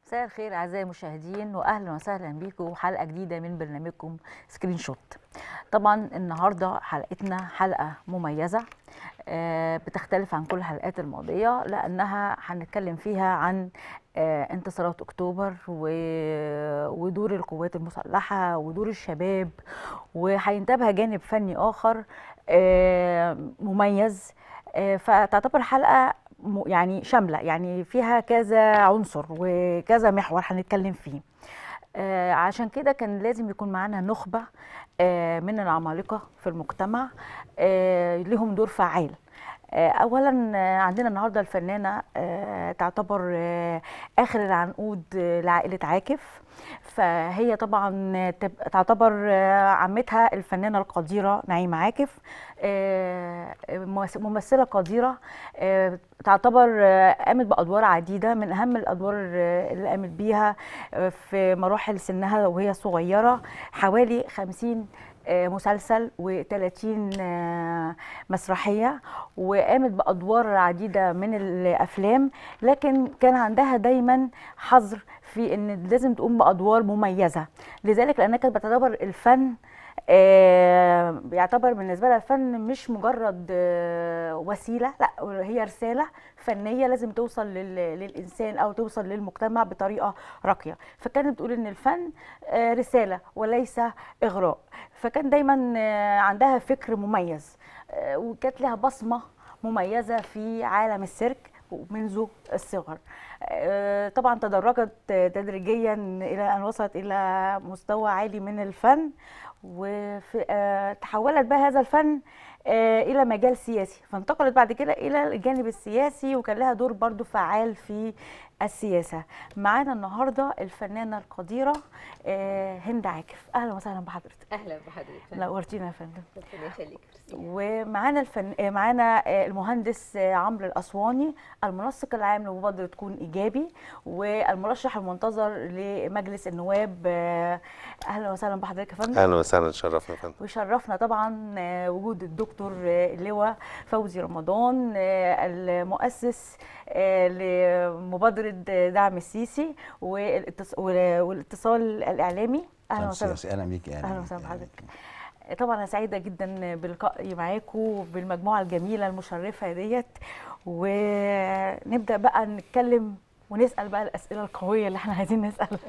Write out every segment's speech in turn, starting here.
مساء الخير اعزائي المشاهدين واهلا وسهلا بيكم حلقه جديده من برنامجكم سكرين شوت طبعا النهارده حلقتنا حلقه مميزه آه، بتختلف عن كل الحلقات الماضيه لانها هنتكلم فيها عن آه، انتصارات اكتوبر و- ودور القوات المسلحه ودور الشباب وهينتابها جانب فني اخر آه، مميز آه، فتعتبر حلقه م- يعني شامله يعني فيها كذا عنصر وكذا محور هنتكلم فيه آه، عشان كده كان لازم يكون معانا نخبه آه، من العمالقه في المجتمع آه، لهم دور فعال آه، اولا آه، عندنا النهارده الفنانه آه، تعتبر آه، اخر العنقود آه، لعائله عاكف فهي طبعا آه، تب- تعتبر آه، عمتها الفنانه القديره نعيمه عاكف آه، ممس- ممثله قديره آه، تعتبر آه، قامت بادوار عديده من اهم الادوار آه، اللي قامت بيها آه، في مراحل سنها وهي صغيره حوالي 50 آه، مسلسل و30 مسرحيه وقامت بادوار عديده من الافلام لكن كان عندها دايما حظر في ان لازم تقوم بادوار مميزه لذلك لانها كانت بتعتبر الفن آه، بيعتبر بالنسبه لها الفن مش مجرد آه، وسيله لا هي رساله فنيه لازم توصل لل- للانسان او توصل للمجتمع بطريقه راقيه فكانت بتقول ان الفن آه، رساله وليس اغراء فكان دايما آه، عندها فكر مميز آه، وكانت لها بصمه مميزه في عالم السيرك منذ الصغر آه، طبعا تدرجت آه، تدريجيا الى ان وصلت الى مستوى عالي من الفن وتحولت بقى هذا الفن آه، الى مجال سياسي فانتقلت بعد كده الى الجانب السياسي وكان لها دور برضو فعال في السياسه معانا النهارده الفنانه القديره آه، هند عاكف اهلا وسهلا بحضرتك اهلا بحضرتك نورتينا يا فندم ربنا يخليك ميرسي. ومعانا الفن... آه، معانا آه، المهندس آه، عمرو الاسواني المنسق العام لمبادره كون ايجابي والمرشح المنتظر لمجلس النواب آه، اهلا وسهلا بحضرتك يا فندم اهلا وسهلا تشرفنا يا فندم ويشرفنا طبعا آه، وجود الدكتور آه، اللواء فوزي رمضان آه، المؤسس آه، لمبادره دعم السيسي والاتص- وال- والاتصال الاعلامي اهلا وسهلا سياسي اهلا بيك اهلا اهلا بيك، وسهلا أهلاً بحضرتك بيك. طبعا انا سعيده جدا بلقائي معاكم وبالمجموعه الجميله المشرفه ديت ونبدا بقى نتكلم ونسال بقى الاسئله القويه اللي احنا عايزين نسالها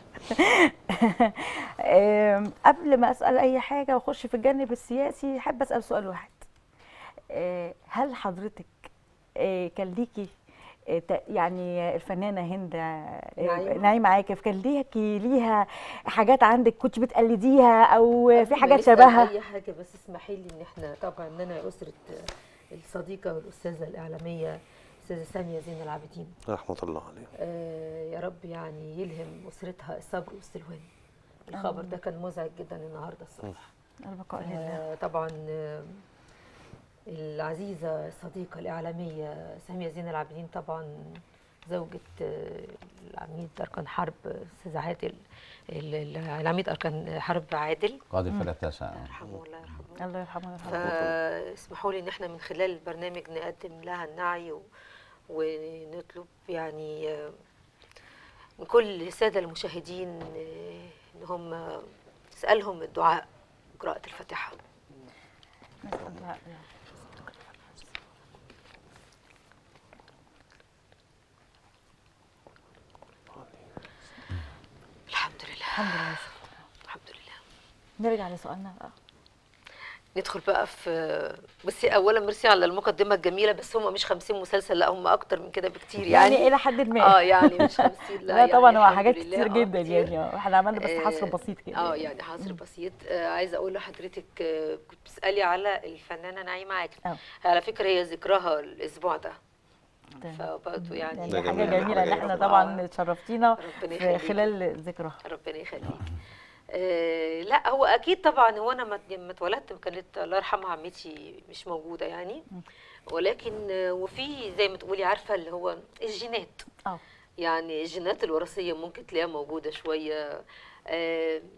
أم، قبل ما اسال اي حاجه واخش في الجانب السياسي احب اسال سؤال واحد أه، هل حضرتك أه، كان ليكي أه، ت- يعني الفنانه هند أه، نعيمة. نعيمه عاكف كان ليكي ليها حاجات عندك كنت بتقلديها او في قبل ما حاجات نسأل شبهها اي حاجه بس اسمحي لي ان احنا طبعا ان انا اسره الصديقه والاستاذه الاعلاميه استاذه ساميه زين العابدين رحمه الله عليه آه يا رب يعني يلهم اسرتها الصبر والسلوان الخبر ده كان مزعج جدا النهارده الصبح البقاء لله آه طبعا آه، العزيزه الصديقه الاعلاميه ساميه زين العابدين طبعا زوجة آه، العميد أركان حرب أستاذ عادل ال- ال- العميد أركان حرب عادل قاضي الفرقه التاسعه يرحمه الله يرحمه الله يرحمه ويرحمه فاسمحوا لي ان احنا من خلال البرنامج نقدم لها النعي و... ونطلب يعني آه، من كل الساده المشاهدين آه، ان هم نسالهم الدعاء قراءه الفاتحه نسأل الله. الحمد لله الحمد لله الحمد لله نرجع لسؤالنا بقى ندخل بقى في بصي اولا ميرسي على المقدمه الجميله بس هم مش 50 مسلسل لا هم اكتر من كده بكتير يعني, يعني, الى حد ما اه يعني مش 50 لا, لا يعني طبعا هو الحمد حاجات لله، كتير آه، جدا كتير. يعني آه، احنا عملنا بس حصر آه، بسيط كده اه يعني حصر بسيط آه عايزه اقول لحضرتك آه كنت بتسالي على الفنانه نعيمه عاكف آه. على فكره هي ذكرها الاسبوع ده تمام. فبرضه يعني يعني ده حاجه جميل. جميله ان حاجة احنا جميلة. طبعا اتشرفتينا ربنا في يخليكي. خلال ذكرها ربنا يخليك آه لا هو اكيد طبعا هو انا ما- لما اتولدت كانت الله يرحمها عمتي مش موجوده يعني ولكن آه، وفي زي ما تقولي عارفه اللي هو الجينات اه يعني الجينات الوراثيه ممكن تلاقيها موجوده شويه آه،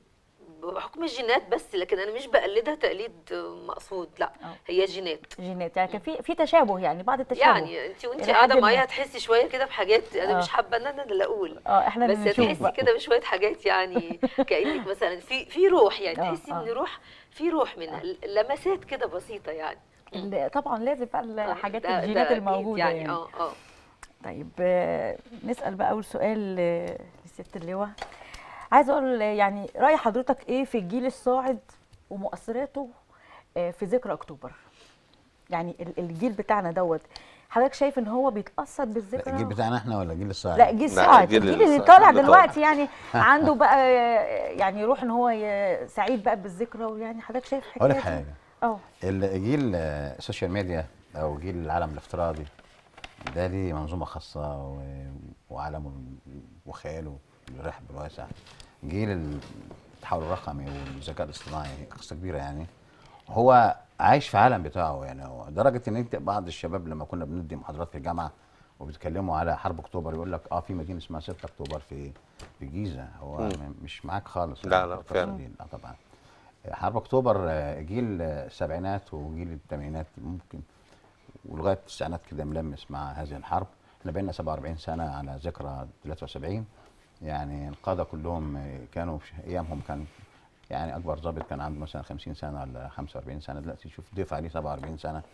بحكم الجينات بس لكن انا مش بقلدها تقليد مقصود لا آه. هي جينات جينات يعني كان في في تشابه يعني بعض التشابه يعني انت وانت إلى قاعده حد معايا ما. هتحسي شويه كده بحاجات انا آه. مش حابه ان انا اللي اقول اه احنا بس اللي نشوف هتحسي بقى. كده بشويه حاجات يعني كانك مثلا في في روح يعني آه، تحسي آه. ان روح في روح منها لمسات كده بسيطه يعني اللي- طبعا لازم بقى آه، الحاجات ده- ده الجينات أكيد الموجوده يعني يعني, اه اه طيب آه، نسال بقى اول سؤال آه، لست اللواء عايزه اقول آه، يعني راي حضرتك ايه في الجيل الصاعد ومؤثراته آه، في ذكرى اكتوبر يعني ال- الجيل بتاعنا دوت حضرتك شايف ان هو بيتاثر لا، بالذكرى الجيل بتاعنا احنا ولا الجيل الصاعد؟ لا الجيل لا، الصاعد الجيل الجيل اللي الصاعد طالع اللي دلوقتي يعني عنده بقى آه، يعني يروح ان هو ي- سعيد بقى بالذكرى ويعني حضرتك شايف اقول لك الحكاية دي؟ حاجه اه الجيل آه، السوشيال ميديا او جيل العالم الافتراضي ده ليه منظومه خاصه و- وعالمه وخياله الرحب الواسع جيل التحول الرقمي والذكاء الاصطناعي قصه كبيره يعني هو عايش في عالم بتاعه يعني هو لدرجه ان انت بعض الشباب لما كنا بندي محاضرات في الجامعه وبيتكلموا على حرب اكتوبر يقول لك اه في مدينه اسمها 6 اكتوبر في في الجيزه هو مم. م- مش معاك خالص لا، يعني لا، في القصة فعلا. دي. لا طبعا حرب اكتوبر آه، جيل آه، السبعينات وجيل الثمانينات ممكن ولغايه التسعينات كده ملمس مع هذه الحرب احنا بقينا 47 سنه على ذكرى 73 يعني القاده كلهم آه، كانوا في ايامهم كان يعني اكبر ضابط كان عنده مثلا 50 سنه ولا 45 سنه دلوقتي شوف ضيف عليه 47 سنه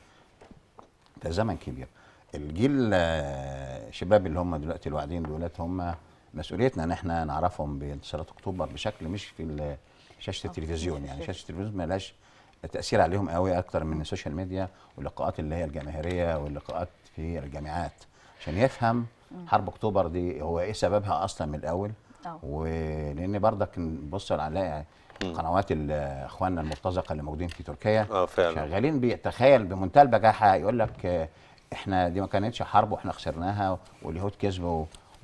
فزمن كبير الجيل آه، الشباب اللي هم دلوقتي الواعدين دولت هم مسؤوليتنا ان احنا نعرفهم بانتصارات اكتوبر بشكل مش في ال- شاشه التلفزيون يعني شاشه التلفزيون ما لهاش تاثير عليهم قوي اكتر من السوشيال ميديا واللقاءات اللي هي الجماهيريه واللقاءات في الجامعات عشان يفهم حرب اكتوبر دي هو ايه سببها اصلا من الاول اه ولان برضك نبص على قنوات ال- اخواننا المرتزقه اللي موجودين في تركيا اه فعلا شغالين بيتخيل بمنتهى البجاحه يقول لك آه، احنا دي ما كانتش حرب واحنا خسرناها واليهود كسبوا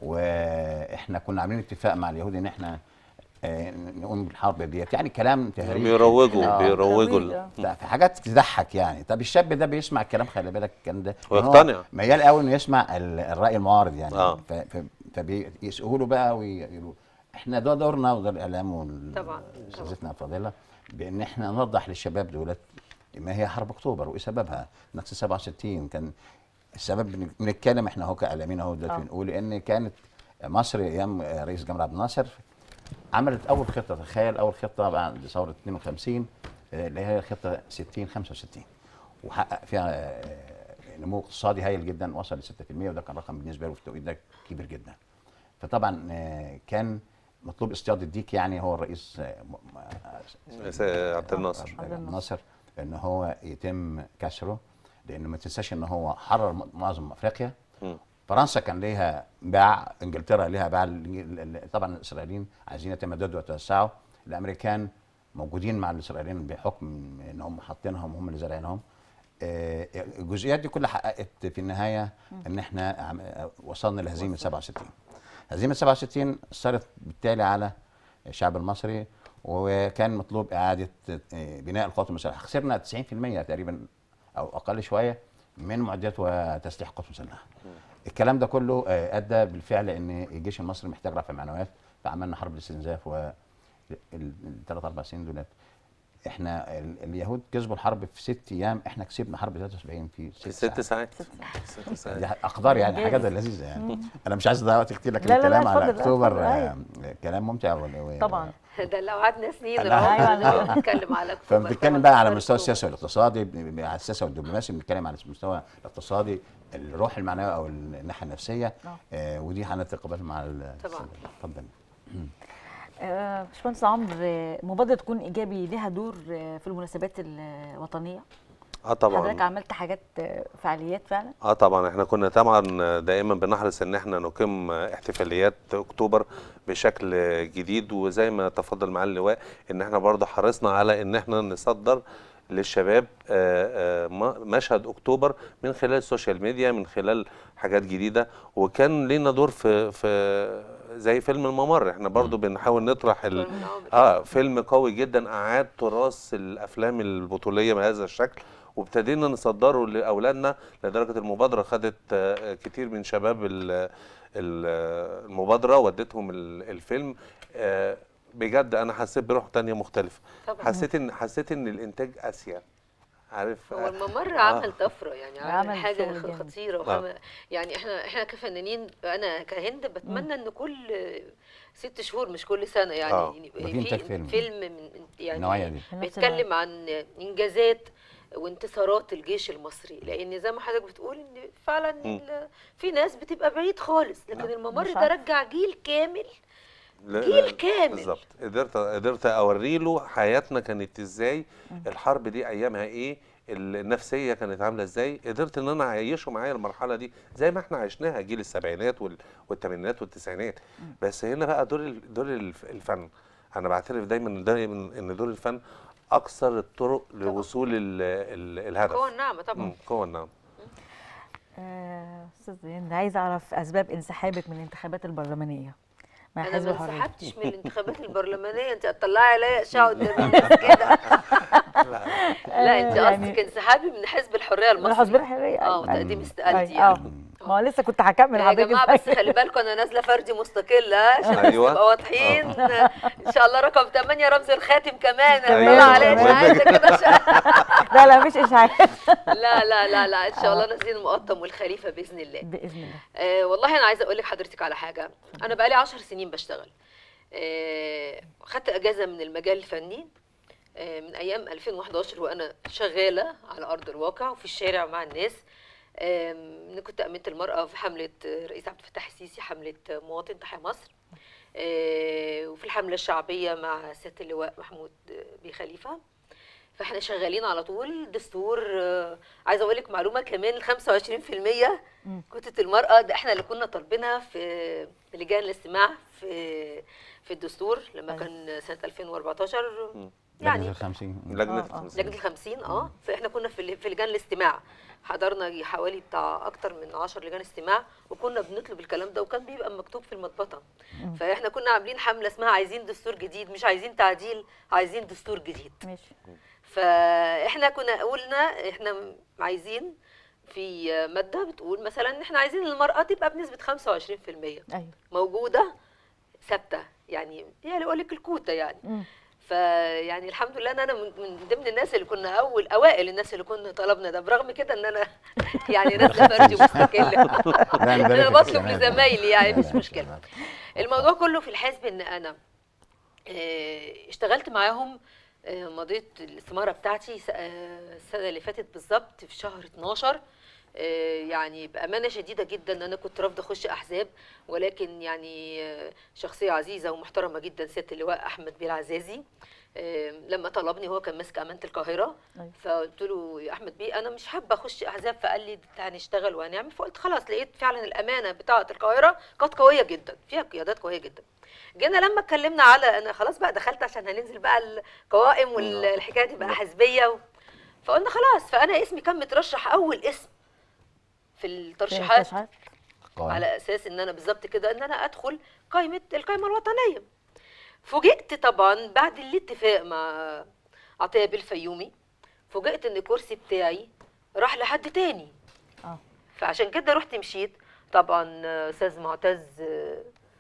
واحنا كنا عاملين اتفاق مع اليهود ان احنا آه، نقوم بالحرب ديت يعني كلام تهريج بيروجوا آه. بيروجوا ترويج، ال- آه. لا في حاجات تضحك يعني طب الشاب ده بيسمع الكلام خلي بالك الكلام ده لأن هو ويقتنع. ميال قوي انه يسمع ال- الراي المعارض يعني آه. ف- ف- فبيسقوا له بقى ويقولوا احنا ده دورنا وده الاعلام طبعا، واستاذتنا الفاضله بان احنا نوضح للشباب دولت ما هي حرب اكتوبر وايه سببها نكسه 67 كان السبب بن- بنتكلم احنا اهو كاعلاميين اهو دلوقتي آه. بنقول ان كانت مصر ايام رئيس جمال عبد الناصر عملت اول خطه تخيل اول خطه بعد ثوره 52 آه، اللي هي خطه 60 65 وحقق فيها آه، نمو اقتصادي هايل جدا وصل ل 6% وده كان رقم بالنسبه له في التوقيت ده كبير جدا فطبعا آه، كان مطلوب اصطياد الديك يعني هو الرئيس آه، م- م- س- عبد الناصر. عبد الناصر ان هو يتم كسره لان ما تنساش ان هو حرر م- معظم افريقيا مم. فرنسا كان ليها باع انجلترا ليها باع ال- ال- طبعا الاسرائيليين عايزين يتمددوا ويتوسعوا الامريكان موجودين مع الاسرائيليين بحكم ان هم حاطينهم هم اللي زارعينهم آه، الجزئيات دي كلها حققت في النهايه ان احنا عم- آه، وصلنا لهزيمه 67 هزيمه 67 اثرت بالتالي على الشعب المصري وكان مطلوب اعاده آه، بناء القوات المسلحه خسرنا 90% تقريبا او اقل شويه من معدات وتسليح القوات المسلحه الكلام ده كله آه، ادى بالفعل ان الجيش المصري محتاج رفع معنويات فعملنا حرب الاستنزاف و الثلاث اربع سنين دولت احنا ال- اليهود كسبوا الحرب في ست ايام احنا كسبنا حرب 73 في في ست, ست ساعات ست ست دي ساعات اقدار يعني إنجاز. حاجه لذيذه يعني انا مش عايز اضيع وقت كتير لكن لا، لا، لا، الكلام على اتفضل، لا، اكتوبر اتفضل، آه، كلام ممتع و- و- طبعا ده لو قعدنا سنين لا. نقعد أيوة. نتكلم على أكتوبر فبنتكلم طبعاً. بقى على أكتوبر. المستوى السياسي والاقتصادي ب- ب- على السياسه والدبلوماسي بنتكلم على المستوى الاقتصادي الروح المعنويه او الناحيه النفسيه آه. آه ودي هنتقبل مع ال- طبعاً. اتفضل آه، باشمهندس عمرو آه، مبادره تكون ايجابي لها دور آه، في المناسبات الوطنيه اه حضرتك طبعا عملت حاجات آه، فعاليات فعلا اه طبعا احنا كنا طبعا دائما بنحرص ان احنا نقيم احتفاليات اكتوبر بشكل جديد وزي ما تفضل معالي اللواء ان احنا برضه حرصنا على ان احنا نصدر للشباب آه، آه، م- مشهد اكتوبر من خلال السوشيال ميديا من خلال حاجات جديده وكان لينا دور في في زي فيلم الممر احنا برضه بنحاول نطرح ال... اه فيلم قوي جدا اعاد تراث الافلام البطوليه بهذا الشكل وابتدينا نصدره لاولادنا لدرجه المبادره خدت آه، كتير من شباب ال- ال- المبادره ودتهم ال- الفيلم آه، بجد انا حسيت بروح تانية مختلفه طبعا حسيت ان حسيت ان الانتاج اسيا عارف هو آه، الممر عمل طفره يعني عمل عمل حاجه شغل جامد. خطيره وعمل يعني احنا احنا كفنانين انا كهند بتمنى ان كل ست شهور مش كل سنه يعني آه. يبقى يبقى في إنتاج فيلم. فيلم من يعني النوعية دي. في نفس بيتكلم عن انجازات وانتصارات الجيش المصري لان زي ما حضرتك بتقول ان فعلا ال- في ناس بتبقى بعيد خالص لكن الممر مش ده عارفة. رجع جيل كامل لا- جيل لا، كامل. بالظبط قدرت قدرت اوري له حياتنا كانت ازاي الحرب دي ايامها ايه النفسيه كانت عامله ازاي قدرت ان انا اعيشه معايا المرحله دي زي ما احنا عشناها جيل السبعينات وال- والثمانينات والتسعينات بس هنا بقى دور ال- دور الف- الفن انا بعترف دايما دايما ان دور الفن اكثر الطرق لوصول ال ال الهدف قوة النعمة طبعا مم، قوة النعم آه، استاذ زين عايزه اعرف اسباب انسحابك من الانتخابات البرلمانيه مع انا حزب ما الحريه انسحبتش من الانتخابات البرلمانيه انت هتطلعي عليا اشاعه قدام الناس كده لا انت يعني- قصدك انسحابي من حزب الحريه من المصري حزب الحريه اه أيوة. وتقديم أي- استقالتي اه يعني ما هو لسه كنت هكمل يا حضرتك جماعه بس إزاي. خلي بالكم انا نازله فردي مستقله عشان بس أيوة. نبقى واضحين ان شاء الله رقم 8 رمز الخاتم كمان أيوة. هطلع عليه تمام. اشاعات كده عشان- لا لا مش اشاعات لا لا لا لا ان شاء الله نازلين المقطم والخليفه باذن الله باذن الله آه والله انا عايزه اقول لك حضرتك على حاجه انا بقالي 10 سنين بشتغل آه خدت اجازه من المجال الفني آه من ايام 2011 وانا شغاله على ارض الواقع وفي الشارع مع الناس آه انا كنت امنت المراه في حمله آه، رئيس عبد الفتاح السيسي حمله آه، مواطن تحيا مصر آه وفي الحمله الشعبيه مع سياده اللواء محمود آه، بيه خليفه فاحنا شغالين على طول دستور آه، عايزه اقول لك معلومه كمان ال 25% كتله المراه ده احنا اللي كنا طالبينها في في لجان الاستماع في في الدستور لما أيوة. كان سنه 2014 لجنة يعني الخمسين لجنة آه، آه. الخمسين لجنه ال 50 اه فاحنا كنا في ال- في لجان الاستماع حضرنا يجي حوالي بتاع اكتر من 10 لجان استماع وكنا بنطلب الكلام ده وكان بيبقى مكتوب في المطبطه فاحنا كنا عاملين حمله اسمها عايزين دستور جديد مش عايزين تعديل عايزين دستور جديد ماشي فاحنا كنا قلنا احنا م- عايزين في ماده بتقول مثلا ان احنا عايزين المراه تبقى بنسبه 25% ايوه موجوده ثابته يعني يعني اقول لك الكوته يعني مم. فيعني الحمد لله ان انا من من ضمن الناس اللي كنا اول اوائل الناس اللي كنا طلبنا ده برغم كده ان انا يعني نازله فردي مستقله لا، نبارك انا لك بطلب كمان. لزمايلي يعني لا، مش لا، مشكله لا. الموضوع كله في الحزب ان انا آه، اشتغلت معاهم آه، مضيت الاستماره بتاعتي س- آه، السنه اللي فاتت بالظبط في شهر 12 آه، يعني بامانه شديده جدا انا كنت رافضه اخش احزاب ولكن يعني آه، شخصيه عزيزه ومحترمه جدا سياده اللواء احمد بيه العزازي آه، لما طلبني هو كان ماسك امانه القاهره أيوة. فقلت له يا احمد بيه انا مش حابه اخش احزاب فقال لي هنشتغل وهنعمل فقلت خلاص لقيت فعلا الامانه بتاعه القاهره كانت قويه جدا فيها قيادات قويه جدا جينا لما اتكلمنا على انا خلاص بقى دخلت عشان هننزل بقى القوائم والحكايه تبقى حزبيه و... فقلنا خلاص فانا اسمي كان مترشح اول اسم في الترشيحات تشعر؟ قوانين. على اساس ان انا بالظبط كده ان انا ادخل قائمه القائمه الوطنيه فوجئت طبعا بعد الاتفاق مع عطيه بالفيومي فوجئت ان الكرسي بتاعي راح لحد تاني اه فعشان كده رحت مشيت طبعا آه، استاذ معتز آه،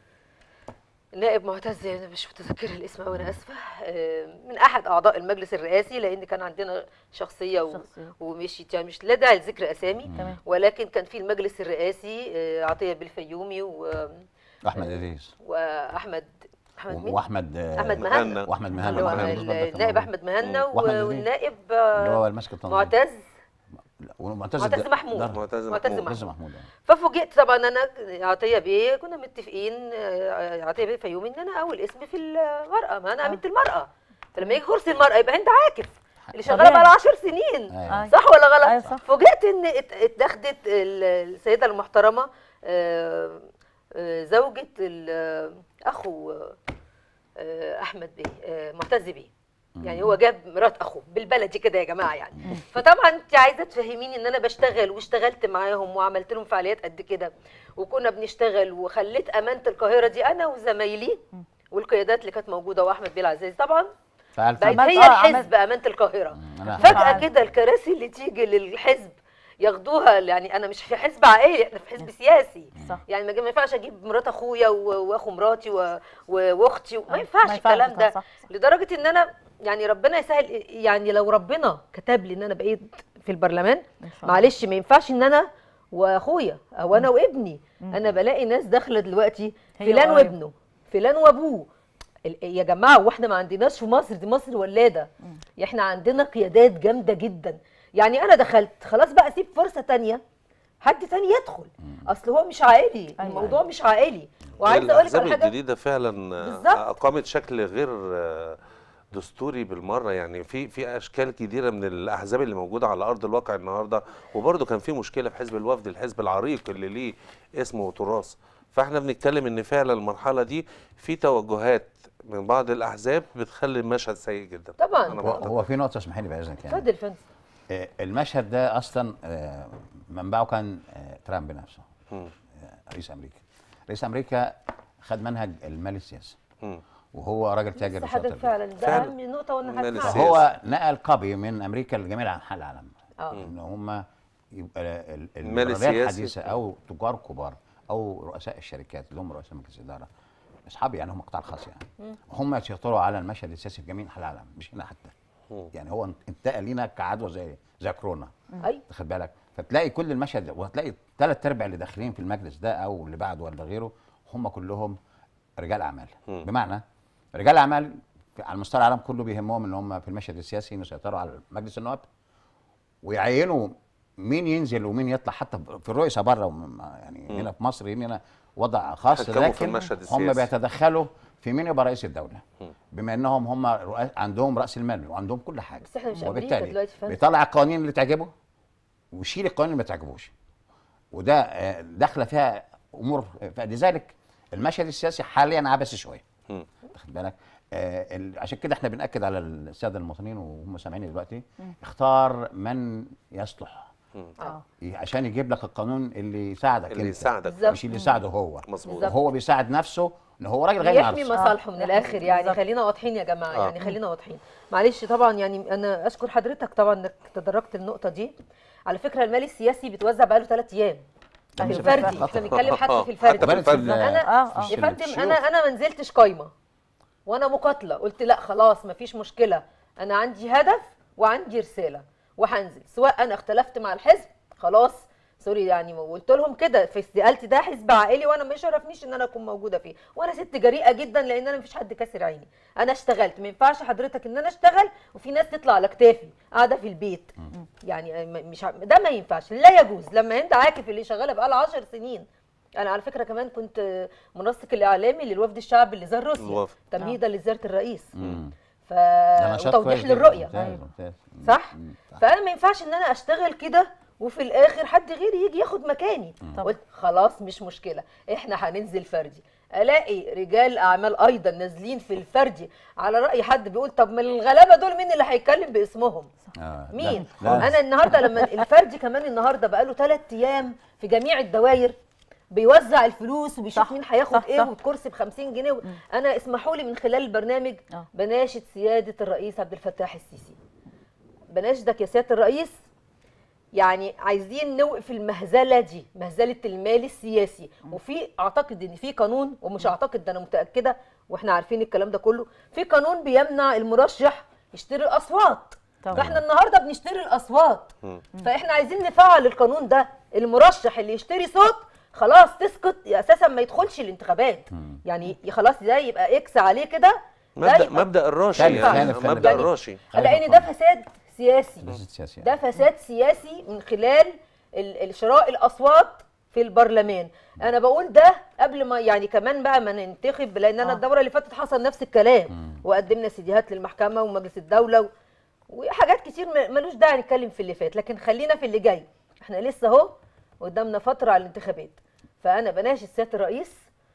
نائب معتز انا مش متذكره الاسم قوي انا اسفه آه، من احد اعضاء المجلس الرئاسي لان كان عندنا شخصيه, و... شخصية. ومشيت يعني مش لا داعي لذكر اسامي تمام ولكن كان في المجلس الرئاسي آه، عطيه بالفيومي و... احمد ادريس واحمد احمد مين؟ واحمد آه، احمد مهنا. مهنا واحمد اللي مهنا هو واحمد مصطفى كان النائب موجود. احمد مهنا وأحمد و- أدريس. والنائب اللي هو آه، الماسك التنظيم معتز لا، ومعتز معتز الد- محمود. دار. معتز معتز محمود. معتز محمود آه. ففوجئت طبعا انا عطيه بيه كنا متفقين آه، عطيه بيه فيومي ان انا اول اسم في المراه ما انا امنت المراه فلما يجي كرسي المراه يبقى هند عاكف اللي شغاله طبيعي. بقى لها 10 سنين أيوة. صح ولا غلط؟ أيوة صح. فوجئت ان ات- اتاخدت ال- السيده المحترمه آه، آه، زوجة ال- آه، اخو آه، احمد بيه آه، معتز بيه يعني هو جاب مرات اخوه بالبلدي كده يا جماعه يعني فطبعا انت عايزه تفهميني ان انا بشتغل واشتغلت معاهم وعملت لهم فعاليات قد كده وكنا بنشتغل وخليت امانه القاهره دي انا وزمايلي والقيادات اللي كانت موجوده واحمد بيه العزيز طبعا فعل بقت فعل عملت- هي آه، عملت- الحزب امانه القاهره انا فجاه فعلا. كده الكراسي اللي تيجي للحزب ياخدوها يعني انا مش في حزب عائلي احنا في حزب سياسي صح يعني ما ما ينفعش اجيب مرات اخويا و- واخو مراتي و- و- واختي آه، ما ينفعش الكلام طبعاً، ده صح، صح. لدرجه ان انا يعني ربنا يسهل يعني لو ربنا كتب لي ان انا بقيت في البرلمان إن شاء الله. معلش ما ينفعش ان انا واخويا او انا وابني انا بلاقي ناس داخله دلوقتي هي فلان وقريب. وابنه فلان وابوه ال- يا جماعه واحنا ما عندناش في مصر دي مصر ولاده احنا عندنا قيادات جامده جدا يعني انا دخلت خلاص بقى اسيب فرصه تانية حد تاني يدخل اصل هو مش عائلي أيوة، الموضوع أيوة. مش عائلي وعايزه اقول لك الأحزاب على حاجه الجديدة فعلا آه، بالظبط. أقامت شكل غير آه، دستوري بالمرة يعني في في أشكال كتيرة من الأحزاب اللي موجودة على أرض الواقع النهاردة وبرضه كان في مشكلة في حزب الوفد الحزب العريق اللي ليه اسم وتراث فاحنا بنتكلم إن فعلا المرحلة دي في توجهات من بعض الأحزاب بتخلي المشهد سيء جدا طبعاً. أنا هو, بعتقد. هو في نقطه اسمحي لي باذنك يعني اتفضل فندم آه، المشهد ده اصلا آه، منبعه كان آه، ترامب نفسه مم. آه، رئيس امريكا رئيس امريكا خد منهج المال السياسي مم. وهو راجل تاجر لسه وشاطر حضرتك فعلا ده فعلا. اهم نقطه وانا مال هسمعها السياسي. فهو نقل كوبي من امريكا لجميع انحاء العالم اه ان هم يبقى ال- المال الليبرالية السياسي. الحديثه او تجار كبار او رؤساء الشركات اللي هم رؤساء مجلس الاداره اصحابي يعني هم قطاع خاص يعني هم يسيطروا على المشهد السياسي في جميع انحاء العالم مش هنا حتى مم. يعني هو انتقل لينا كعدوى زي زي كورونا اي واخد بالك فتلاقي كل المشهد وهتلاقي ثلاث ارباع اللي داخلين في المجلس ده او اللي بعده ولا غيره هم كلهم رجال اعمال مم. بمعنى رجال اعمال في- على مستوى العالم كله بيهمهم ان هم في المشهد السياسي يسيطروا على مجلس النواب ويعينوا مين ينزل ومين يطلع حتى في الرؤساء بره وم- يعني مم. هنا في مصر هنا وضع خاص حكموا في لكن المشهد هم السياسي. بيتدخلوا في مين يبقى رئيس الدوله مم. بما انهم هم رؤا- عندهم راس المال وعندهم كل حاجه بس احنا مش امريكا وبالتالي دلوقتي فندم بيطلع القوانين اللي تعجبه ويشيل القوانين اللي ما تعجبوش وده آه، داخله فيها امور فلذلك المشهد السياسي حاليا عبثي شويه مم. واخد بالك آه ال- عشان كده احنا بناكد على الساده المواطنين وهم سامعيني دلوقتي اختار من يصلح اه عشان يجيب لك القانون اللي يساعدك اللي انت يساعدك بالظبط. مش اللي يساعده هو مظبوط بالظبط. وهو بيساعد نفسه ان هو راجل غني يحمي عن نفسه. مصالحه من آه. الاخر يعني بالظبط. خلينا واضحين يا جماعه آه. يعني خلينا واضحين معلش طبعا يعني انا اشكر حضرتك طبعا انك تدرجت النقطه دي على فكره المال السياسي بيتوزع بقاله ثلاث ايام ده مش الفردي بس- احنا بنتكلم حتى في حتى الفردي في الفردي. انا آه، آه. يا فندم شوف. انا انا ما نزلتش قايمه وانا مقاتله قلت لا خلاص مفيش مشكله انا عندي هدف وعندي رساله وهنزل سواء انا اختلفت مع الحزب خلاص سوري يعني وقلت لهم كده في استقالتي ده حزب عائلي وانا ما يشرفنيش ان انا اكون موجوده فيه وانا ست جريئه جدا لان انا مفيش حد كاسر عيني انا اشتغلت ما ينفعش حضرتك ان انا اشتغل وفي ناس تطلع على كتافي قاعده في البيت يعني م- مش ع- ده ما ينفعش لا يجوز لما هند عاكف اللي شغاله بقى 10 سنين انا على فكره كمان كنت منسق الاعلامي للوفد الشعبي اللي زار روسيا الوفد. تمهيدا لزياره الرئيس مم. ف ده نشاط وتوضيح كويس جداً. للرؤيه ممتاز، أيوة. ممتاز. مم. صح مم. صح. فانا ما ينفعش ان انا اشتغل كده وفي الاخر حد غيري يجي ياخد مكاني طبعا. قلت خلاص مش مشكله احنا هننزل فردي الاقي رجال اعمال ايضا نازلين في الفردي على راي حد بيقول طب ما الغلابه دول مين اللي هيتكلم باسمهم آه. مين لا. لا. انا النهارده لما الفردي كمان النهارده بقاله ثلاث ايام في جميع الدوائر بيوزع الفلوس وبيشوف صح، مين هياخد صح، ايه صح. والكرسي ب 50 جنيه انا اسمحوا لي من خلال البرنامج آه. بناشد سياده الرئيس عبد الفتاح السيسي بناشدك يا سياده الرئيس يعني عايزين نوقف المهزله دي مهزله المال السياسي وفي اعتقد ان في قانون ومش اعتقد ده انا متاكده واحنا عارفين الكلام ده كله في قانون بيمنع المرشح يشتري الاصوات طبعا. فاحنا النهارده بنشتري الاصوات مم. فاحنا عايزين نفعل القانون ده المرشح اللي يشتري صوت خلاص تسقط اساسا ما يدخلش الانتخابات يعني خلاص ده يبقى اكس عليه كده ده مبدا يبقى- مبدا الراشي ثاني- يعني ثاني- ثاني مبدا يعني- الراشي لان ده فساد سياسي ليست سياسي ده فساد سياسي من خلال ال- ال- شراء الاصوات في البرلمان انا بقول ده قبل ما يعني كمان بقى ما ننتخب لان انا آه. الدوره اللي فاتت حصل نفس الكلام وقدمنا سيديهات للمحكمه ومجلس الدوله و... وحاجات كتير ما- ملوش داعي نتكلم في اللي فات لكن خلينا في اللي جاي احنا لسه اهو قدامنا فتره على الانتخابات فانا بناشد سياده الرئيس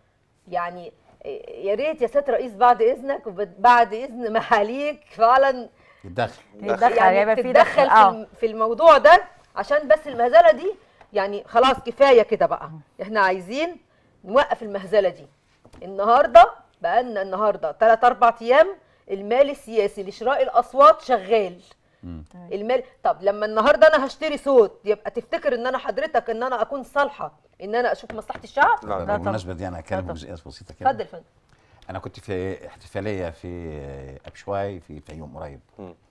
يعني يا ريت يا سياده الرئيس بعد اذنك وبعد اذن محاليك فعلا الدخل يتدخل يعني يبقى في تتدخل دخل في, اه الم- في الموضوع ده عشان بس المهزله دي يعني خلاص كفايه كده بقى احنا عايزين نوقف المهزله دي النهارده بقى لنا النهارده 3 4 ايام المال السياسي لشراء الاصوات شغال المال طب لما النهارده انا هشتري صوت يبقى تفتكر ان انا حضرتك ان انا اكون صالحه ان انا اشوف مصلحه الشعب لا طبعا. بالمناسبه دي انا لا هتكلم طبعا. جزئيات بسيطه كده اتفضل يا فندم انا كنت في احتفاليه في ابشواي في الفيوم قريب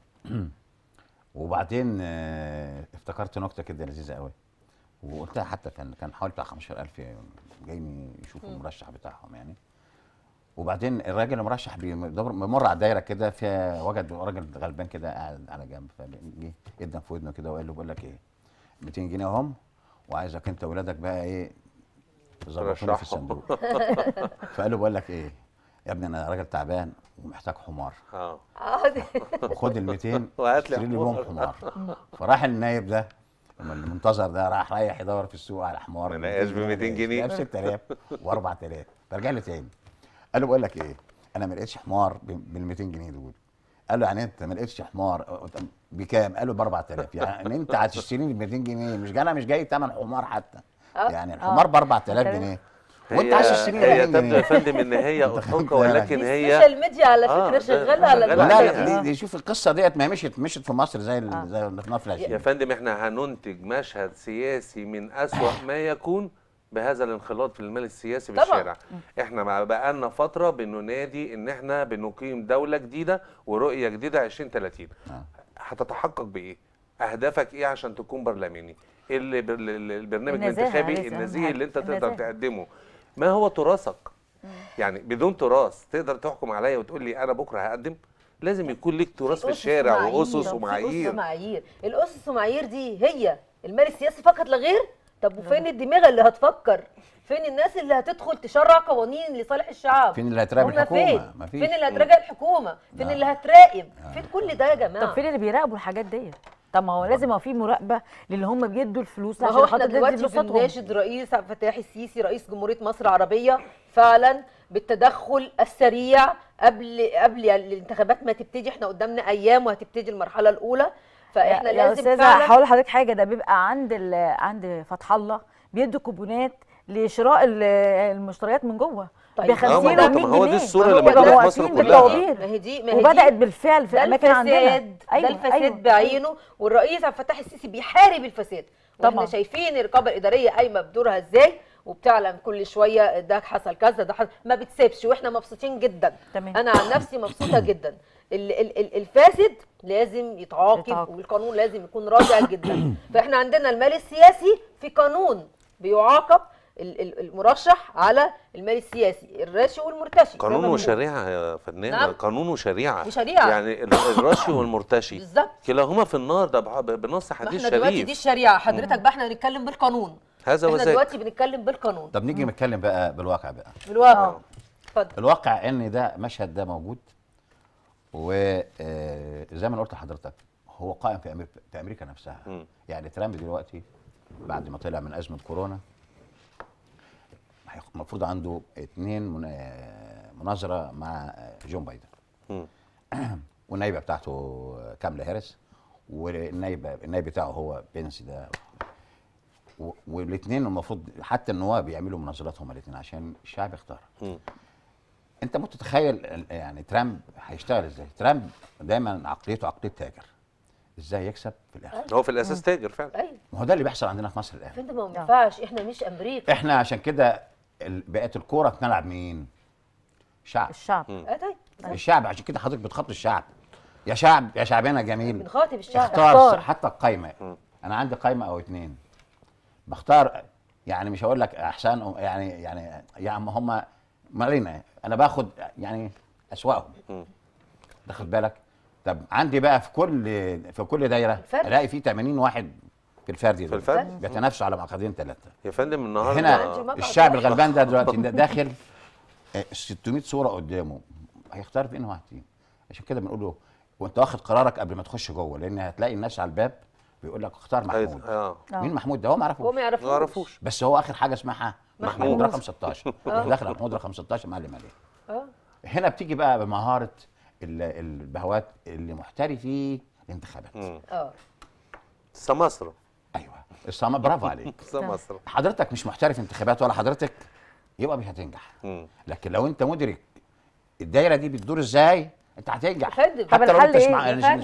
وبعدين آه، افتكرت نكته كده لذيذه قوي وقلتها حتى كان كان حوالي بتاع 15000 جايين يشوفوا المرشح بتاعهم يعني وبعدين الراجل المرشح بيدور- بيمر على الدايره كده فيها وجد راجل غلبان كده قاعد على جنب فجه ادى في ودنه كده وقال له بقول لك ايه 200 جنيه اهم وعايزك انت واولادك بقى ايه تظبطوني في ترشحهم. الصندوق فقال له بقول لك ايه يا ابني انا راجل تعبان ومحتاج حمار اه اه دي- وخد ال 200 وهات لي اشتري لي بهم حمار. حمار فراح النايب ده لما المنتظر ده راح رايح يدور في السوق على حمار ما لقاش ب 200 جنيه. ب 6000 و4000 فرجع لي تاني قال له بقول لك ايه انا ما لقيتش حمار بال 200 جنيه دول قال له يعني انت ما لقيتش حمار بكام؟ قال له ب 4000 يعني انت هتشتري لي ب 200 جنيه مش جاي انا مش جاي ثمن حمار حتى آه. يعني الحمار ب 4000 جنيه وانت هي- عايز تشتري لي هي 200 تبدو يا جنيه فندم ان هي أنت اضحوكه فهمت يعني. ولكن دي هي السوشيال ميديا على آه، فكره ده شغاله على شغالة الموضوع عليها. ده. لا دي, دي شوف القصه ديت ما مشيت مشيت في مصر زي ال- آه. زي النفله يا فندم احنا هننتج مشهد سياسي من أسوأ ما يكون بهذا الانخلاط في المال السياسي طبعاً. بالشارع احنا مع بقالنا فتره بننادي ان احنا بنقيم دوله جديده ورؤيه جديده 2030 آه. هتتحقق بايه اهدافك ايه عشان تكون برلماني إيه اللي بر- ال- البرنامج النزاهة الانتخابي لازم أهم النزيه حاجة. اللي انت تقدر النزاهة. تقدمه ما هو تراثك يعني بدون تراث تقدر تحكم عليا وتقول لي انا بكره هقدم لازم يكون ليك تراث في أسس الشارع ومعايير. واسس في أسس ومعايير ومعايير الاسس ومعايير دي هي المال السياسي فقط لا غير طب وفين الدماغ اللي هتفكر فين الناس اللي هتدخل تشرع قوانين لصالح الشعب فين اللي هيتراقب هما الحكومة؟ فين مفيش. فين اللي هتراجع الحكومه فين لا. اللي هتراقب فين كل ده يا جماعه طب فين اللي بيراقبوا الحاجات ديت طب ما هو لازم يبقى في مراقبه للي هم بيدوا الفلوس ما عشان هو احنا خاطر تدي دلوقتي فلوساتهم. بنناشد رئيس عبد الفتاح السيسي رئيس جمهوريه مصر العربيه فعلا بالتدخل السريع قبل قبل يعني الانتخابات ما تبتدي احنا قدامنا ايام وهتبتدي المرحله الاولى فاحنا يا- يا لازم استاذه فعلا هقول لحضرتك حاجه ده بيبقى عند ال- عند فتح الله بيدوا كوبونات لشراء ال- المشتريات من جوه طيب. ب 50 ما و هو- 100 ما هو دي جنيه الصورة اللي يبقوا موجودة في مصر واقفين كلها. بالطوابير. ما هي دي ما هي وبدات دي بالفعل في ده الاماكن عندنا الفساد ده الفساد بعينه والرئيس عبد الفتاح السيسي بيحارب الفساد واحنا طبعاً. شايفين الرقابه الاداريه قايمه بدورها ازاي وبتعلن كل شويه ده حصل كذا ده حصل ما بتسيبش واحنا مبسوطين جدا تمام. انا عن نفسي مبسوطه جدا ال- ال- ال- الفاسد لازم يتعاقب يتعاقب. والقانون لازم يكون رادع جدا فاحنا عندنا المال السياسي في قانون بيعاقب ال- ال- المرشح على المال السياسي الراشي والمرتشي قانون زي ما بنقول. وشريعه يا فنان نعم. قانون وشريعه وشريعة. يعني ال- الرشي والمرتشي بالظبط كلاهما في النار ده بح- بنص ما حديث احنا دلوقتي دي شريف الشريعه حضرتك بقى احنا هنتكلم بالقانون هذا احنا وذاك دلوقتي بنتكلم بالقانون طب نيجي نتكلم بقى بالواقع بقى بالواقع اتفضل الواقع ان ده مشهد ده موجود وزي ما أنا قلت لحضرتك هو قائم في امريكا في امريكا نفسها مم. يعني ترامب دلوقتي بعد ما طلع من ازمه كورونا هيخ- المفروض عنده اتنين من- مناظره مع جون بايدن مم. والنايبه بتاعته كاملا هاريس والنايبه النايب بتاعه هو بينسي ده والاثنين المفروض حتى النواب يعملوا مناظرات هما الاثنين عشان الشعب يختار مم. انت متخيل ال- يعني ترامب هيشتغل ازاي ترامب دايما عقليته عقليه تاجر ازاي يكسب في الاخر هو في الاساس تاجر فعلا ايوه ما هو ده اللي بيحصل عندنا في مصر الان فانت ما ينفعش احنا مش امريكا احنا عشان كده ال- بقت الكوره في ملعب مين شعب الشعب اه طيب الشعب عشان كده حضرتك بتخاطب الشعب يا شعب يا شعبنا جميل بنخاطب الشعب اختار, اختار. حتى القايمه انا عندي قايمه او اتنين بختار يعني مش هقول لك احسن يعني يعني يعني هم ما علينا انا باخد يعني اسواقهم مم. داخل بالك طب عندي بقى في كل في كل دايره الفرد. الاقي في 80 واحد في الفردي في دول الفرد. بيتنافسوا على مقعدين ثلاثه يا فندم النهارده هنا عندي مقعد الشعب واحد. الغلبان ده دلوقتي ده داخل آه، 600 صوره قدامه هيختار بين واحد فيهم عشان كده بنقول له وانت واخد قرارك قبل ما تخش جوه لان هتلاقي الناس على الباب بيقول لك اختار محمود اه آه. مين محمود ده هو ما هو يعرفوش ما يعرفوش ما يعرفوش بس هو اخر حاجه اسمها محمود. محمود رقم 16 داخل على محمود رقم 16 معلم عليه اه هنا بتيجي بقى بمهاره ال- البهوات اللي محترفي الانتخابات مم. اه سماسرة ايوه الصمام برافو عليك سماسرة حضرتك مش محترف انتخابات ولا حضرتك يبقى مش هتنجح مم. لكن لو انت مدرك الدايره دي بتدور ازاي انت هتنجح يا فندم. طب حتى لو الحل انت ايه؟ اسمع يا مش- فندم. مش-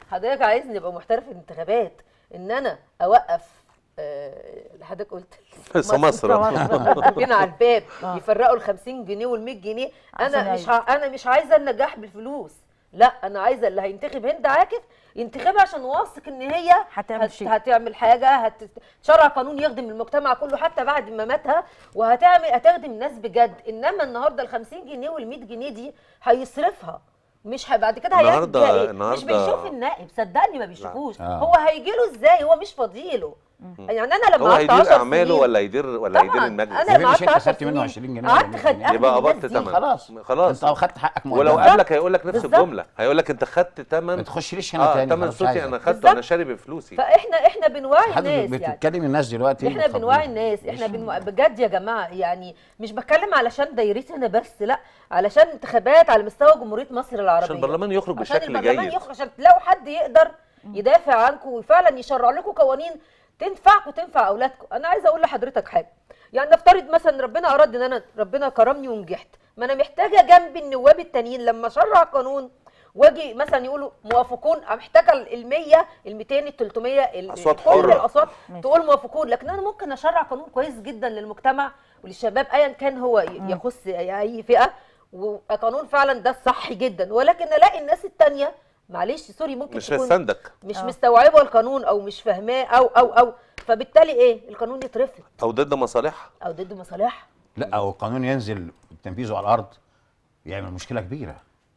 حضرتك عايز نبقى محترف في الانتخابات ان انا اوقف آه، اللي حضرتك قلت سمسرة واقفين على الباب آه. يفرقوا ال 50 جنيه وال 100 جنيه عشان انا مش يعيش. ع... انا مش عايزه النجاح بالفلوس لا انا عايزه اللي هينتخب هند عاكف ينتخبها عشان واثق ان هي هتعمل هت... شيء. هتعمل حاجه هتشرع قانون يخدم المجتمع كله حتى بعد ما ماتها وهتعمل هتخدم الناس بجد انما النهارده ال 50 جنيه وال 100 جنيه دي هيصرفها مش ه... بعد كده هيعمل النهاردة- بيها إيه؟ مش النهاردة- بيشوف النائب صدقني ما بيشوفوش آه. هو هيجي له ازاي هو مش فاضيله يعني انا لما هو قعدت هيدير 10 اعماله سنين- ولا يدير ولا يدير طبعاً. المجلس انا يا لما باشا قعدت انت 10 خدت منه سنين 20 جنيه ولا قعدت 100 خد جنيه. يبقى أخد قبضت الناس دي. ثمن خلاص خلاص انت خدت حقك ولو بالظبط. قابلك هيقول لك نفس بالظبط. الجمله هيقول لك انت خدت ثمن ما تخشليش هنا اه تاني ثمن خلاص، مش صوتي عايزك. انا خدته بالظبط. انا شاري بفلوسي فاحنا احنا بنوعي حضرتك الناس يعني بتتكلم الناس دلوقتي احنا بنوعي الناس احنا ماشي. بنوعي بجد يا جماعه يعني مش بتكلم علشان دايرتي انا بس لا علشان انتخابات على مستوى جمهوريه مصر العربيه عشان البرلمان يخرج عشان بشكل البرلمان جيد يخرج عشان لو حد يقدر يدافع عنكم وفعلا يشرع لكم قوانين تنفعكم وتنفع اولادكم انا عايزه اقول لحضرتك حاجه يعني نفترض مثلا ربنا اراد ان انا ربنا كرمني ونجحت ما انا محتاجه جنب النواب التانيين لما اشرع قانون واجي مثلا يقولوا موافقون أنا محتاجه ال 100 ال 200 ال 300 ال- أصوات كل حرة. الاصوات ماشي. تقول موافقون لكن انا ممكن اشرع قانون كويس جدا للمجتمع وللشباب ايا كان هو ي- يخص اي فئه وقانون فعلا ده صح جدا ولكن الاقي الناس التانية معلش سوري ممكن مش تكون هيستندك مش آه. مستوعبه القانون او مش فاهماه او او او فبالتالي ايه القانون يترفض او ضد مصالحها او ضد مصالحها لا او القانون ينزل تنفيذه على الارض يعمل مشكله كبيره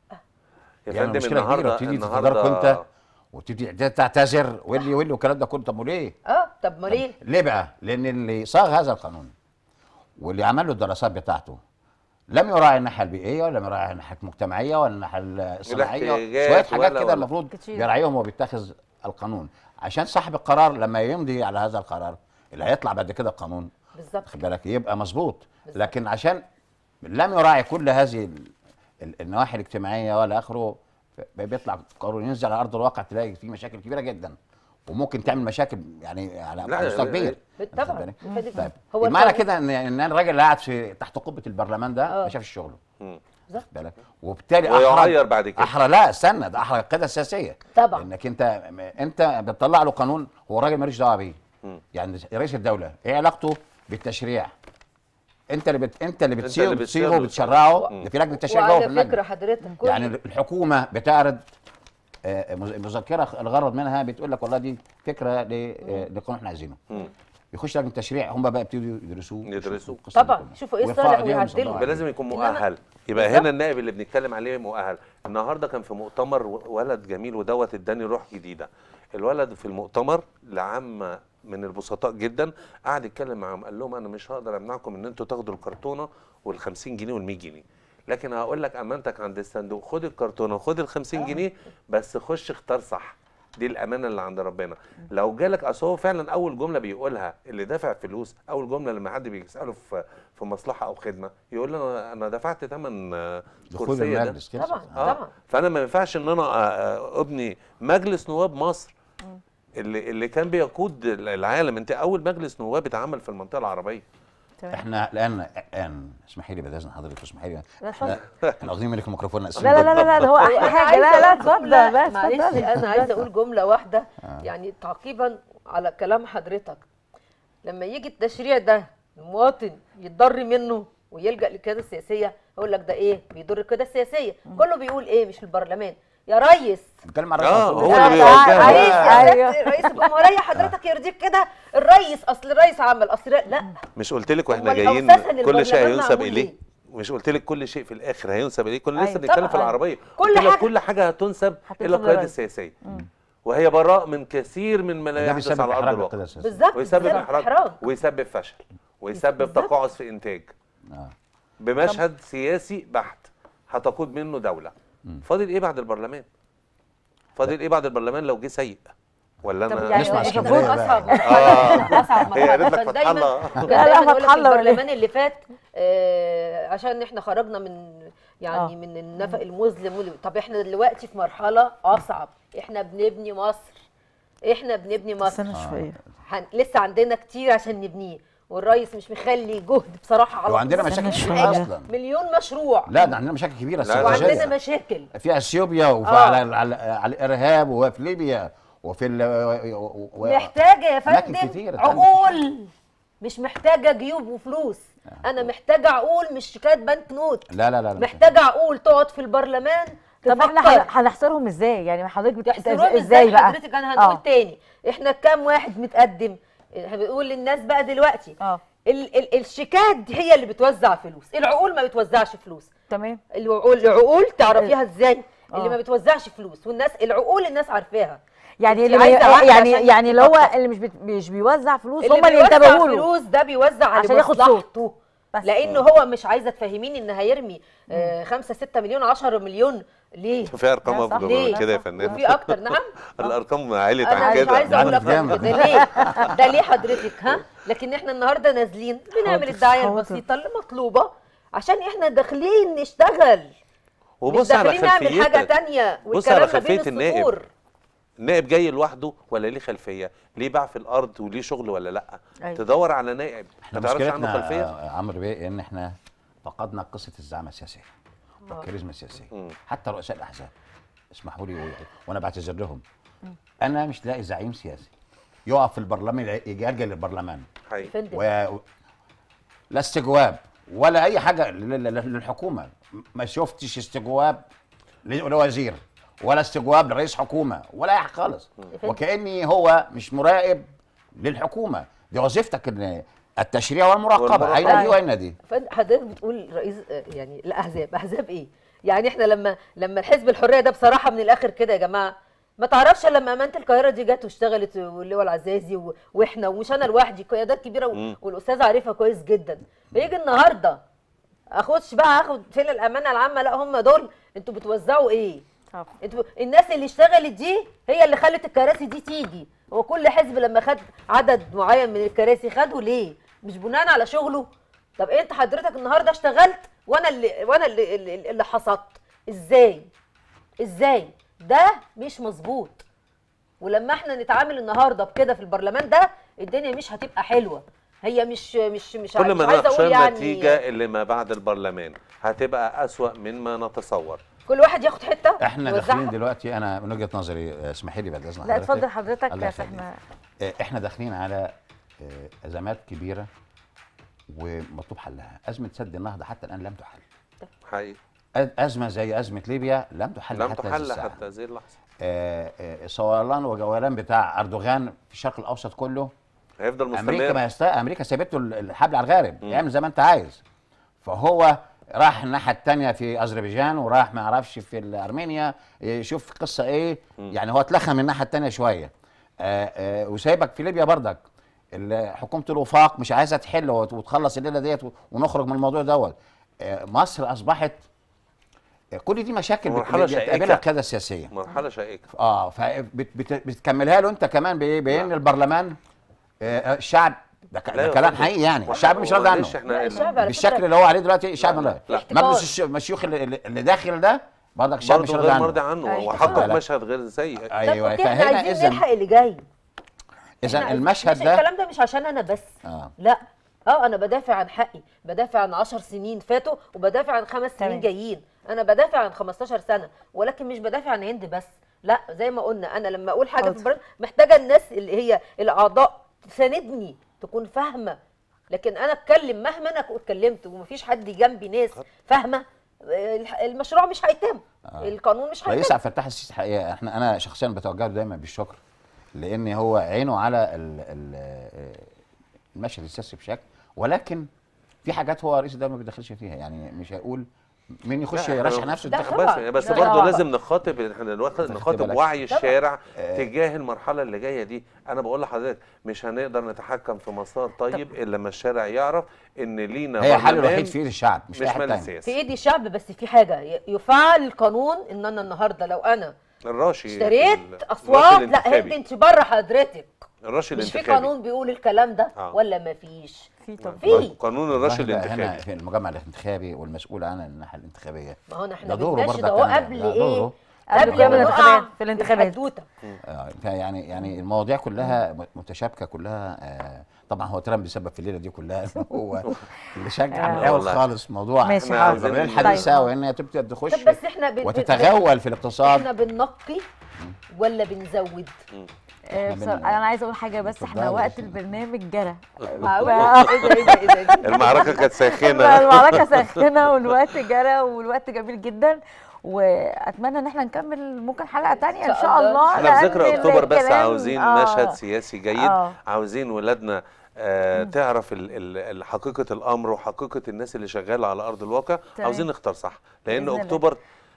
يا يعمل فندم مشكله كبيره النهارده وتيجي تتدارك انت النهارده وتبتدي تعتذر واللي واللي والكلام ده كله طب وليه؟ اه طب ما ليه ليه بقى؟ لان اللي صاغ هذا القانون واللي عمل له الدراسات بتاعته لم يراعي الناحيه البيئيه ولا يراعي الناحيه المجتمعيه ولا الناحيه الصناعيه الاحتياجات شويه حاجات ولا- كده ولا. المفروض كتير. بيراعيهم وهو بيتخذ القانون عشان صاحب القرار لما يمضي على هذا القرار اللي هيطلع بعد كده القانون بالظبط خد بالك يبقى مظبوط بالظبط. لكن عشان لم يراعي كل هذه ال- ال- النواحي الاجتماعيه ولا اخره ف- بيطلع قانون ينزل على ارض الواقع تلاقي فيه مشاكل كبيره جدا وممكن تعمل مشاكل يعني على لا، مستوى لا، كبير طبعا واخد بالك؟ فدي- طيب هو معنى القانون- كده ان ان الراجل اللي قاعد في تحت قبه البرلمان ده آه. ما شافش شغله مم. بالظبط. واخد بالك وبالتالي ويعير بعد كده. احرى لا استنى ده احرى القياده السياسيه طبعا. انك انت انت بتطلع له قانون هو الراجل ماليش دعوه بيه مم. يعني رئيس الدوله ايه علاقته بالتشريع انت اللي بت... انت اللي بتصيغه اللي بتصيغه بتصيغه. وبتشرعه مم. ده في لجنه تشريع جوه في وعلى فكره اللجنه حضرتك كل يعني الحكومه بتعرض آه، مز- مذكره الغرض منها بتقول لك والله دي فكره ل- آه، لقانون احنا عايزينه مم. يخش لجنه التشريع هم بقى يبتدوا يدرسوه يدرسوه. يشوفوا القصة دي طبعا كلها. شوفوا ايه ويرفعوا الصالح ايديهم ويعدلوا ويصدقوا يبقى لازم يكون إنما- مؤهل يبقى بالظبط. هنا النائب اللي بنتكلم عليه مؤهل النهارده كان في مؤتمر و- ولد جميل ودوت اداني روح جديده الولد في المؤتمر لعامه من البسطاء جدا قعد يتكلم معاهم قال لهم انا مش هقدر امنعكم ان انتوا تاخدوا الكرتونه وال 50 جنيه وال 100 جنيه لكن هقول لك امانتك عند الصندوق خد الكرتونه وخد ال 50 جنيه بس خش اختار صح دي الامانه اللي عند ربنا لو جالك اصل هو فعلا اول جمله بيقولها اللي دافع فلوس اول جمله لما حد بيساله في في مصلحه او خدمه يقول له انا انا دفعت ثمن دخول كرسيه ده المجلس كده طبعا اه طبعا فانا ما ينفعش ان انا آه، آه، ابني مجلس نواب مصر اللي اللي كان بيقود العالم انت اول مجلس نواب اتعمل في المنطقه العربيه تمام. احنا الان الان اسمحي لي باذن حضرتك اسمحي لي لا اتفضل. احنا احنا واخدين منك الميكروفون لا لا لا لا ده هو احلى أنا حاجه لا عايزة لا أقول اتفضل جملة- لا معلش اتفضل انا عايزه اقول جمله واحده يعني تعقيبا على كلام حضرتك لما يجي التشريع ده المواطن يتضر منه ويلجا للقياده السياسيه اقول لك ده ايه بيضر القياده السياسيه كله بيقول ايه مش البرلمان يا ريس بنتكلم على آه، الرئيس هو المفروض. اللي يا بيوجهها. ريس يا أيوه. سيادة رئيس الجمهوريه حضرتك يرضيك كده الريس اصل الريس عمل اصل الرئيس- لا مش قلت لك واحنا أمال جايين أساساً كل شيء البرلمان هينسب معمول اليه ليه؟ مش قلت لك كل شيء في الاخر هينسب اليه كنا أيوة، لسه بنتكلم في طبعاً. العربيه كل قلت لك حاجة. كل حاجه هتنسب هتنسب الى القياده للرئيس. السياسيه وهي براء من كثير من ما لا ده يحدث بيسبب على ارض احراج الواقع القياده السياسيه بالظبط ويسبب بسبب احراج ويسبب فشل ويسبب بالظبط. تقاعس في انتاج آه. بمشهد سياسي بحت هتقود منه دوله فاضل ايه بعد البرلمان فاضل ايه بعد البرلمان لو جه سيء ولا طب انا يعني نسمع المفروض اسكندرية بقى. اصعب آه. اصعب هي مرحله قالت لك كان فتح دايما الله. كان لا، لا، دايما يقول فتح لك الله ولا إيه؟ البرلمان اللي فات آه عشان احنا خرجنا من يعني آه. من النفق المظلم وال- طب احنا دلوقتي في مرحله اصعب احنا بنبني مصر احنا بنبني مصر استنى شويه هن... لسه عندنا كتير عشان نبنيه والرئيس مش مخلي جهد بصراحه على وعندنا طول. مشاكل مش كتير حاجة. اصلا مليون مشروع لا ده عندنا مشاكل كبيره لا، وعندنا استراتيجيه مشاكل في اثيوبيا وفي آه. على, على, على الارهاب وفي ليبيا وفي ال و- و- محتاجه يا أماكن فندم كتيرة تعمل عقول مش محتاجه جيوب وفلوس انا محتاجه عقول مش شيكات بنك نوت لا لا لا, لا مش- محتاجه عقول تقعد في البرلمان طب احنا تفكر. هن- هنحصرهم ازاي يعني حضرتك بت- تحصروهم ازاي ازاي بقى حضرتك انا هنقول آه. تاني احنا كام واحد متقدم احنا بنقول للناس بقى دلوقتي اه ال ال الشيكات هي اللي بتوزع فلوس العقول ما بتوزعش فلوس تمام العقول العقول تعرفيها ازاي اللي آه. ما بتوزعش فلوس والناس العقول الناس عارفاها يعني انت اللي عايزة بي... واحدة يعني عشان يعني اللي هو تفكر. اللي مش بت... مش بيوزع فلوس اللي هم اللي بيوزع ينتبهوا له فلوس ده بيوزع عشان ياخد صوت. لمصلحته بس. لانه هو مش عايزه تفهميني ان هيرمي 5 6 مليون 10 مليون ليه في ارقام لا، صح. اكبر ليه من كده يا فنان وفي اكتر نعم الارقام عاليه انا عن مش كده عايزه اقول عدد اكتر من جامد. كده ليه ده ليه حضرتك ها لكن احنا النهارده نازلين بنعمل حاضر، الدعايه حاضر. البسيطه اللي مطلوبه عشان احنا داخلين نشتغل مش وبص على داخلين نعمل حاجه خلفيتك تانية بص على والكلام ما بين خلفية النائب. السطور النائب جاي لوحده ولا ليه خلفيه ليه باع في الارض وليه شغل ولا لا أيوة. تدور على نائب احنا ما تعرفش عنه مشكلتنا خلفيه آه، عمرو بيه ان احنا فقدنا قصه الزعامه السياسيه والكاريزما السياسيه مم. حتى رؤساء الاحزاب اسمحوا لي و- وانا بعتذر لهم انا مش لاقي زعيم سياسي يقف في البرلمان يجرجل البرلمان حقيقي فندم و... لا استجواب ولا اي حاجه لل- لل- للحكومه ما شفتش استجواب ل- لوزير ولا استجواب لرئيس حكومه ولا اي حاجه خالص وكاني هو مش مراقب للحكومه دي وظيفتك إن التشريع والمراقبه والمراقبة. اين دي واين دي فانت حضرتك بتقول رئيس آه، يعني الاحزاب احزاب ايه يعني احنا لما لما الحزب الحريه ده بصراحه من الاخر كده يا جماعه ما تعرفش إلا لما امانه القاهره دي جت واشتغلت واللواء العزازي و- واحنا ومش انا لوحدي قيادات كبيره و- مم. والاستاذ عارفها كويس جدا فيجي النهارده اخدش بقى اخد فين الامانه العامه لا هم دول انتوا بتوزعوا ايه طب. انتوا الناس اللي اشتغلت دي هي اللي خلت الكراسي دي تيجي هو كل حزب لما خد عدد معين من الكراسي خده ليه مش بناء على شغله طب انت حضرتك النهارده اشتغلت وانا اللي وانا اللي اللي, اللي حصدت ازاي ازاي ده مش مظبوط ولما احنا نتعامل النهارده بكده في البرلمان ده الدنيا مش هتبقى حلوه هي مش مش مش كل مش ما عايزه نقشر اقول يعني النتيجه اللي ما بعد البرلمان هتبقى اسوا مما نتصور كل واحد ياخد حته احنا يوزعها. داخلين دلوقتي انا من وجهه نظري آه، اسمحي لي بعد اذن لا حضرتك اتفضل حضرتك الله عشان يخليك. احنا آه، احنا داخلين على آه، ازمات كبيره ومطلوب حلها ازمه سد النهضه حتى الان لم تحل حقيقي أز- ازمه زي ازمه ليبيا لم تحل لم حتى هذه تحل الساعة. حتى هذه اللحظه آه، آه، صولان وجولان بتاع اردوغان في الشرق الاوسط كله هيفضل امريكا مستمر ما يست... امريكا سابت له الحبل على الغارب اعمل زي ما انت عايز فهو راح الناحيه الثانيه في اذربيجان وراح ما اعرفش في ارمينيا يشوف قصه ايه يعني هو اتلخم من الناحيه الثانيه شويه آه، آه، وسايبك في ليبيا برضك ال- حكومه الوفاق مش عايزه تحل وت- وتخلص الليله ديت ونخرج من الموضوع دوت آه، مصر اصبحت آه، كل دي مشاكل بت- مرحلة بتقابلها شائكة. القياده السياسيه مرحله شائكه اه فبتكملها له انت كمان بايه بان البرلمان آه، الشعب ده, ك- لا ده يا كلام فندم. حقيقي يعني الشعب مش راضي عنه معلش احنا لا، الشعب على بالشكل فكرة اللي هو عليه دلوقتي الشعب لا، لا, لا. احتكار. مجلس الش- الشيوخ اللي, اللي داخل ده برضك الشعب مش برضه راضي غير عنه مرضي عنه أيوة. وحطك لا. مشهد غير سيء طب ايوه اوكي احنا فهنا عايزين اذا نلحق اللي جاي اذا إحنا- المشهد مش ده الكلام ده مش عشان انا بس اه لا اه انا بدافع عن حقي بدافع عن 10 سنين فاتوا وبدافع عن خمس تمام. سنين جايين انا بدافع عن 15 سنه ولكن مش بدافع عن هند بس لا زي ما قلنا انا لما اقول حاجه في حاضر. البرنامج محتاجه الناس اللي هي الاعضاء تساندني تكون فاهمه لكن انا اتكلم مهما انا اتكلمت ومفيش حد جنبي ناس فاهمه الح- المشروع مش هيتم آه. القانون مش رئيس هيتم عبد الفتاح السيسي حقيقه احنا انا شخصيا بتوجه له دايما بالشكر لان هو عينه على ال ال المشهد السياسي بشكل ولكن في حاجات هو رئيس الدوله ما بيدخلش فيها يعني مش هيقول مين يخش لا، يرشح إحنا- نفسه لا، ينتخب طبعاً. بس بس لا، برضه طبعاً. لازم نخاطب احنا نواخد- خدت نخاطب بالك. وعي طبعاً. الشارع تجاه المرحله اللي جايه دي انا بقول لحضرتك مش هنقدر نتحكم في مسار طيب الا لما الشارع يعرف ان لينا هي الحل برلمان الوحيد في ايد الشعب مش مش في اي حد مجلس تاني في سياسي ايدي الشعب بس في حاجه ي- يفعل القانون ان انا النهارده لو انا الراشي اشتريت ال- اصوات الراشي لا هند الانتخابي. انت بره حضرتك الراشي مش في الانتخابي قانون بيقول الكلام ده آه. ولا ما فيش في طب في قانون الراشي والله بقى هنا الانتخابي في المجمع الانتخابي والمسؤول عن الناحيه الانتخابيه ما هو احنا ده دوره بنناشد برضه اهو كمان. قبل ده ايه دوره. قبل قبل كده ما الانتخابات، نقع في الانتخابات. الحدوتة. آه، يعني يعني المواضيع كلها م- متشابكه كلها آه، طبعا هو ترامب بيسبب في الليله دي كلها إن هو اللي شجع من آه. الاول والله. خالص موضوع ماشي إحنا حاضر. عاوزين- الحديث طيب. سوا ان هي تبدا تخش طب بس احنا بن... وتتغول في الاقتصاد احنا بننقي ولا بنزود آه، إحنا بصراحة بن- انا عايزه اقول حاجه بس احنا اتفضلي. وقت البرنامج جرى معقول ف- ايه ده ايه ده ايه ده المعركه كانت ساخنه المعركه ساخنه والوقت جرى والوقت جميل جدا واتمنى ان احنا نكمل ممكن حلقه تانية ان شاء الله احنا في لأن ذكرى اكتوبر بس الكلام- عاوزين آه. مشهد سياسي جيد آه. عاوزين ولادنا آه تعرف ال- ال- ال- حقيقه الامر وحقيقه الناس اللي شغاله على ارض الواقع تمام. عاوزين نختار صح لان بإذن الله. اكتوبر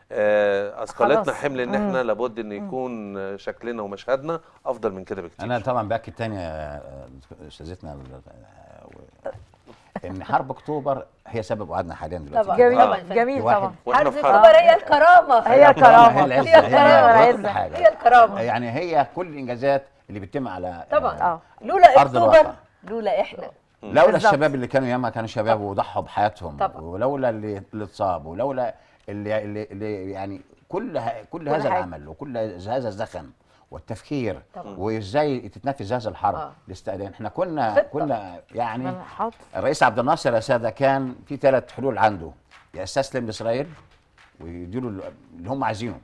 آه اثقلتنا خلاص. حمل ان مم. احنا لابد ان يكون آه، شكلنا ومشهدنا افضل من كده بكتير انا طبعا باكد تاني يا استاذتنا ال- و- ان حرب اكتوبر هي سبب وعدنا حاليا دلوقتي طبعا جميل طبعا جميل واحد. طبعا واحنا حرب في حرب اكتوبر هي الكرامه هي الكرامة. هي العزه هي الكرامة. هي كل العزة. حاجه هي الكرامه يعني هي كل الانجازات اللي بتتم على طبعا اه لولا أرض الواقع. اكتوبر لولا احنا لولا بالظبط. الشباب اللي كانوا ياما كانوا شباب وضحوا بحياتهم طبعا. ولولا اللي اللي اتصاب ولولا اللي, اللي, اللي يعني كل ه- كل هذا حاجة. العمل وكل هذا الزخم والتفكير طبعا. وازاي تتنفذ هذا الحرب آه. الاستئذان احنا كنا خطة. كنا يعني حاضر الرئيس عبد الناصر يا ساده كان في ثلاث حلول عنده يا يستسلم لاسرائيل ويديله اللي هم عايزينه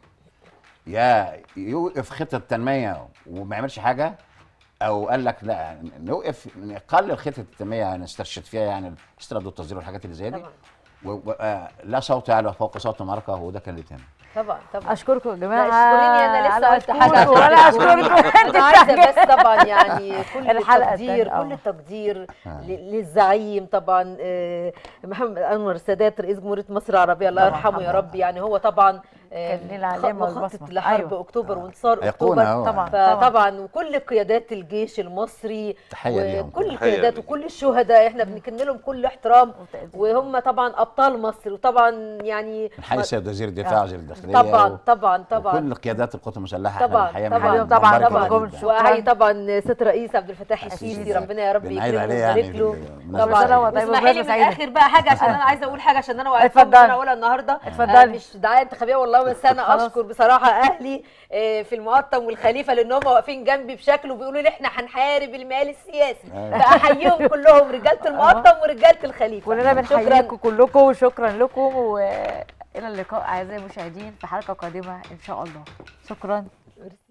يا يوقف خطه تنميه وما يعملش حاجه او قال لك لا نوقف نقلل خطه التنميه نسترشد فيها يعني الاستيراد والتصدير والحاجات اللي زي دي طبعا و... و... آه لا صوت يعلى فوق صوت المعركه وده كان اللي تاني طبعا طبعا اشكركم يا جماعه لا اشكريني انا لسه أنا قلت حاجه أشكركم وانا اشكركم انت انا عايزه بس طبعا يعني كل الحلقة التقدير التانية، كل آه. التقدير آه. ل- للزعيم طبعا آه، محمد انور السادات رئيس جمهوريه مصر العربيه الله طبعاً، يرحمه يا طبعاً. رب يعني هو طبعا آه، كان ليه العلامة خ- والبصمة. مخطط لحرب أيوة. اكتوبر آه. وانتصار أيقونة اكتوبر أهو. طبعاً. طبعاً. فطبعا وكل قيادات الجيش المصري تحية ليهم. وكل تحية القيادات ليهم. وكل الشهداء احنا بنكن لهم كل احترام وتقدير. وهم طبعا ابطال مصر وطبعا يعني من حي السيد وزير الدفاع وزير الداخليه طبعا و... طبعا طبعا وكل قيادات القوات المسلحه طبعاً، احنا الحقيقه طبعاً، بنبارك- طبعاً، بنبارك طبعاً. لهم جم جداً. شكراً. وهي طبعا سياده الرئيس عبد الفتاح السيسي. السيسي ربنا يا رب بنعيد يكرمه عليه يعني ويبارك له في طبعاً. طبعا سنة وطيبة واسمحي لي وبمناسبة من سعيدة. الاخر بقى حاجه عشان انا عايزه اقول حاجه عشان انا اتفضلي. واقفه انا اقولها النهارده اتفضلي. آه، مش دعايه انتخابيه والله بس انا خلاص. اشكر بصراحه اهلي آه، في المقطم والخليفه لان هم واقفين جنبي بشكل وبيقولوا لي احنا هنحارب المال السياسي أيوة. فاحييهم كلهم رجاله المقطم ورجاله الخليفه كلنا شكراً. بنحييكم كلكم وشكرا لكم والى اللقاء اعزائي المشاهدين في حلقه قادمه ان شاء الله شكرا ميرسي.